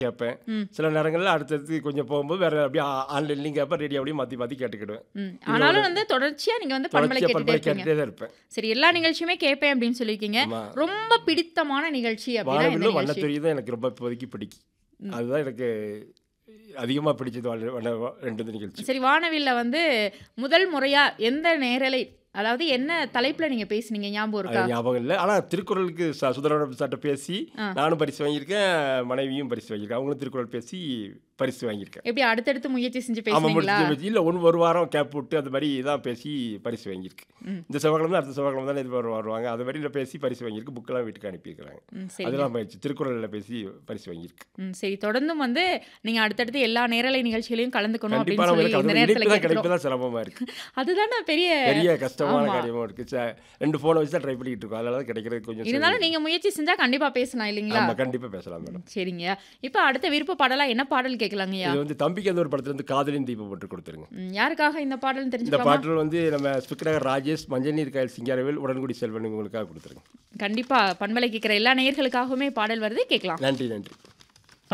கேட்பேன் ம். சில நேரங்களில் அடுத்தடுத்து கொஞ்சம் போகும்போது வேற அப்படியே ஆன்லைன்லையும் கேட்பேன் ரேடியோவிலையும் மாற்றி மாற்றி கேட்டுக்கிடுவேன் ம். ஆனாலும் வந்து தொடர்ச்சியா நீங்க வந்து பண்பலை தொடர்ச்சியாக கேட்டுட்டே பண்பலை இருப்பீங்க கேட்டுட்டே தான் இருப்பேன் சரி எல்லா நிகழ்ச்சியுமே கேட்பேன் அப்படின்னு சொல்லியிருக்கீங்க ஆமா. ரொம்ப பிடித்தமான நிகழ்ச்சி அப்படின்னா எந்த வானவில்லும் நிகழ்ச்சி வண்ணத்துறை தான் எனக்கு ரொம்ப இப்போதைக்கு பிடிக்கும் அதுதான் எனக்கு அதிகமாக பிடிச்சது வண்ண- வண்ண- ரெண்டு நிகழ்ச்சி சரி வானவில்ல வந்து முதல் முறையா எந்த நேரலை அதாவது என்ன தலைப்புல நீங்க பேசுனீங்க ஞாபகம் அது இருக்கா ஞாபகம் இல்லை ஆனால் திருக்குறளுக்கு ச சுந்தரவனம் சார்ட்ட பேசி ஆ. நானும் பரிசு வாங்கியிருக்கேன் மனைவியும் பரிசு வாங்கியிருக்கேன் அவங்களும் திருக்குறள் பேசி பரிசு வாங்கியிருக்கேன் எப்படி அடுத்தடுத்து முயற்சி செஞ்சு ஆமாம் பேசுனீங்களா முடிச்சு இல்லை ஒன்று ஒரு வாரம் கேப் விட்டு அந்த மாதிரி தான் பேசி பரிசு வாங்கியிருக்கு ம். இந்த செவ்வாய்க்கிழமை அடுத்த செவ்வாய்க்கிழமை தானே இது வரு- வருவாங்க அது மாதிரி நான் பேசி பரிசு வாங்கியிருக்கு புக்கெல்லாம் வீட்டுக்கு அனுப்பியிருக்கிறாங்க ம், சரி அதெல்லாம் பயிற்சி திருக்குறளில் பேசி பரிசு வாங்கியிருக்கு ம், சரி தொடர்ந்தும் வந்து நீங்க அடுத்தடுத்து எல்லா நேரலை நிகழ்ச்சிகளையும் கலந்துக்கணும் கண்டிப்பாக அப்படின்னு சொல்லி நம்மளுக்கு இந்த அது நேரத்துல இணைப்பு தான் கேட்கிறோம் கிடைப்பு தான் சிரமமாக இருக்கு அதுதானே பெரிய பெரிய கஷ்டமான ஆமா. காரியமாக இருக்கு ச- ரெண்டு ஃபோனை வச்சு தான் ட்ரை பண்ணிட்டு இருக்கோம் அதனால தான் கிடைக்கிறது கொஞ்சம் இருந்தாலும் நீங்க முயற்சி செஞ்சா கண்டிப்பா பேசலாம் இல்லைங்களா ஆமாம் கண்டிப்பாக பேசலாம் மேடம் சரிங்க இப்போ அடுத்த விருப்ப பாடலா என்ன பாடல் கேட்கலாங்கய்யா இது வந்து தம்பிக்கு அந்த ஒரு படத்துல இருந்து காதலின் தீபம் போட்டு கொடுத்துருங்க ம், யாருக்காக இந்த பாடல் இந்த தெரிஞ்சுக்கலாமா பாட்டில் வந்து நம்ம ஸ்பிக்கராக ராஜேஷ் மஞ்சள் நீர் காயல் சிங்காரவேல் உடன்குடி செல்வன் உங்களுக்காக கொடுத்துருங்க கண்டிப்பா பண்பலை கேட்கிற எல்லா நேயர்களுக்காகவுமே பாடல் வருது கேட்கலாம் நன்றி நன்றி